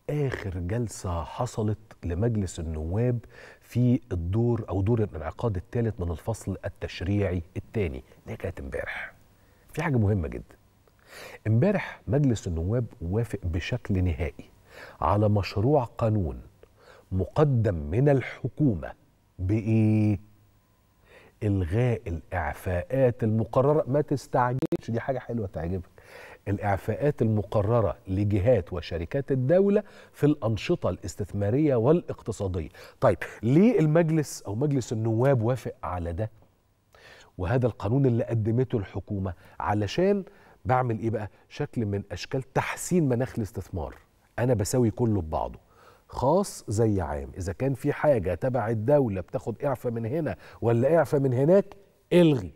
اخر جلسه حصلت لمجلس النواب في الدور او دور الانعقاد الثالث من الفصل التشريعي الثاني اللي كانت امبارح في حاجه مهمه جدا امبارح مجلس النواب وافق بشكل نهائي على مشروع قانون مقدم من الحكومه بايه الغاء الاعفاءات المقرره ما تستعجلش دي حاجه حلوه تعجبك الاعفاءات المقرره لجهات وشركات الدوله في الانشطه الاستثماريه والاقتصاديه طيب ليه المجلس او مجلس النواب وافق على ده وهذا القانون اللي قدمته الحكومه علشان بعمل ايه بقى شكل من اشكال تحسين مناخ الاستثمار انا بساوي كله ببعضه خاص زي عام اذا كان في حاجه تبع الدوله بتاخد اعفاء من هنا ولا اعفاء من هناك الغي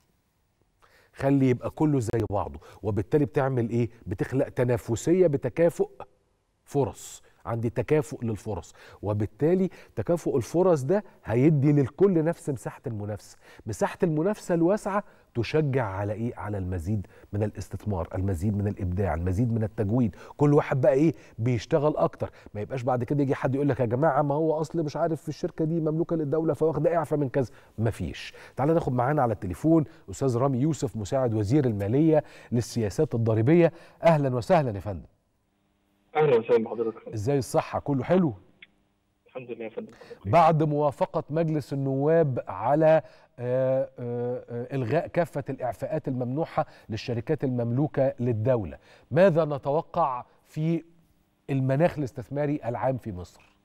خلي يبقى كله زي بعضه وبالتالي بتعمل ايه بتخلق تنافسيه بتكافؤ فرص عندي تكافؤ للفرص وبالتالي تكافؤ الفرص ده هيدي للكل نفس مساحه المنافسه مساحه المنافسه الواسعه تشجع على ايه على المزيد من الاستثمار المزيد من الابداع المزيد من التجويد كل واحد بقى ايه بيشتغل اكتر ما يبقاش بعد كده يجي حد يقول لك يا جماعه ما هو اصل مش عارف في الشركه دي مملوكه للدوله فواخده اعفاء من كذا مفيش تعال ناخد معانا على التليفون استاذ رامي يوسف مساعد وزير الماليه للسياسات الضريبيه اهلا وسهلا يا فندم اهلا وسهلا بحضرتك ازاي الصحه كله حلو الحمد لله يا فندم بعد موافقه مجلس النواب على آه، آه، آه، الغاء كافه الاعفاءات الممنوحه للشركات المملوكه للدوله ماذا نتوقع في المناخ الاستثماري العام في مصر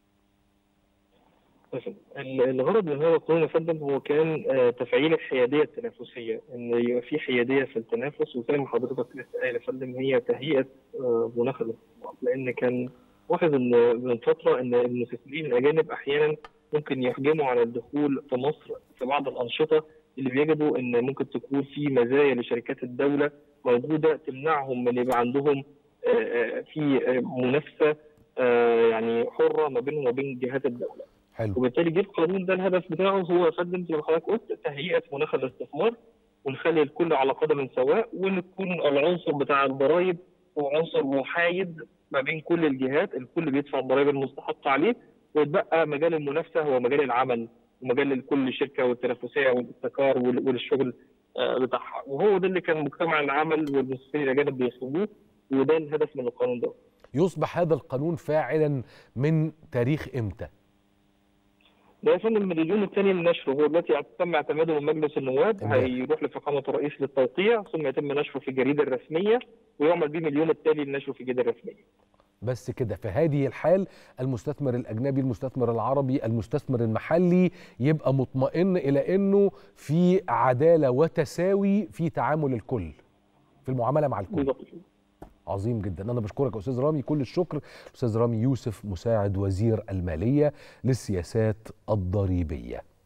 مثلا الغرض من هذا القانون يا فندم هو كان آه، تفعيل الحياديه التنافسيه ان يبقى في حياديه في التنافس وزي ما حضرتك لسه قايل يا فندم هي تهيئه آه، مناخ الاستثمار لان كان لاحظ ان من فتره ان المستثمرين الاجانب احيانا ممكن يحجموا على الدخول في مصر في بعض الانشطه اللي بيجدوا ان ممكن تكون في مزايا لشركات الدوله موجوده تمنعهم من يبقى عندهم آه، آه، في آه، منافسه آه، يعني حره ما بينهم وبين جهات الدوله. حلو وبالتالي جه القانون ده الهدف بتاعه هو يا فندم زي ما حضرتك قلت تهيئه مناخ الاستثمار ونخلي الكل على قدم سواء ونكون العنصر بتاع الضرائب هو عنصر محايد ما بين كل الجهات الكل بيدفع الضرائب المستحقه عليه ويتبقى مجال المنافسه هو مجال العمل ومجال لكل شركه والتنافسيه والابتكار وال- والشغل آه، بتاعها وهو ده اللي كان مجتمع العمل والمستثمرين الاجانب بيطلبوه وده الهدف من القانون ده يصبح هذا القانون فاعلا من تاريخ امتى ده يا فندم من اليوم الثاني من نشره هو دلوقتي تم اعتماده من مجلس النواب امبارح. هيروح لفخامه الرئيس للتوقيع ثم يتم نشره في الجريده الرسميه ويعمل به من اليوم التالي لنشره في الجريده الرسميه. بس كده في هذه الحال المستثمر الاجنبي المستثمر العربي المستثمر المحلي يبقى مطمئن الى انه في عداله وتساوي في تعامل الكل في المعامله مع الكل بالظبط كده. عظيم جدا انا بشكرك يا استاذ رامي كل الشكر استاذ رامي يوسف مساعد وزير الماليه للسياسات الضريبيه